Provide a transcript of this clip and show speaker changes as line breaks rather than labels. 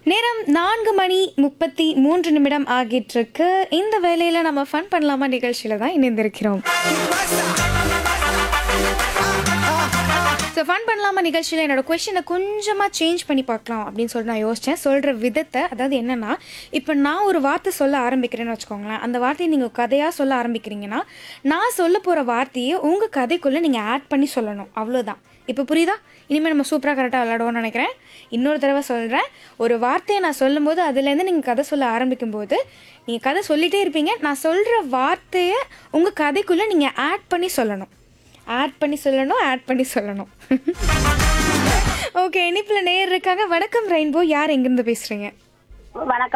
நேரம் நான்கு மணி முப்பத்தி மூன்று நிமிடம் ஆகிட்டு இருக்கு இந்த வேலையில நம்ம ஃபன் பண்ணலாமா நிகழ்ச்சியில தான் இணைந்திருக்கிறோம் ஸோ ஃபன் பண்ணலாமா நிகழ்ச்சியில் என்னோட கொஷினை கொஞ்சமாக சேஞ்ச் பண்ணி பார்க்கலாம் அப்படின்னு சொல்லிட்டு நான் யோசித்தேன் சொல்கிற விதத்தை அதாவது என்னென்னா இப்போ நான் ஒரு வார்த்தை சொல்ல ஆரம்பிக்கிறேன்னு வச்சுக்கோங்களேன் அந்த வார்த்தையை நீங்கள் கதையாக சொல்ல ஆரம்பிக்கிறீங்கன்னா நான் சொல்ல போகிற வார்த்தையை உங்கள் கதைக்குள்ளே நீங்கள் ஆட் பண்ணி சொல்லணும் அவ்வளோதான் இப்போ புரியுதா இனிமேல் நம்ம சூப்பராக கரெக்டாக விளாடுவோம்னு நினைக்கிறேன் இன்னொரு தடவை சொல்கிறேன் ஒரு வார்த்தையை நான் சொல்லும்போது அதுலேருந்து நீங்கள் கதை சொல்ல ஆரம்பிக்கும்போது நீங்கள் கதை சொல்லிகிட்டே இருப்பீங்க நான் சொல்கிற வார்த்தையை உங்கள் கதைக்குள்ளே நீங்கள் ஆட் பண்ணி சொல்லணும் ஆட் பண்ணி சொல்லணும் ஆட் பண்ணி சொல்லணும் ஓகே இனிப்பில் நேர் இருக்காங்க வணக்கம் ரெயின்போ யார் எங்கேருந்து பேசுகிறீங்க
வணக்கம்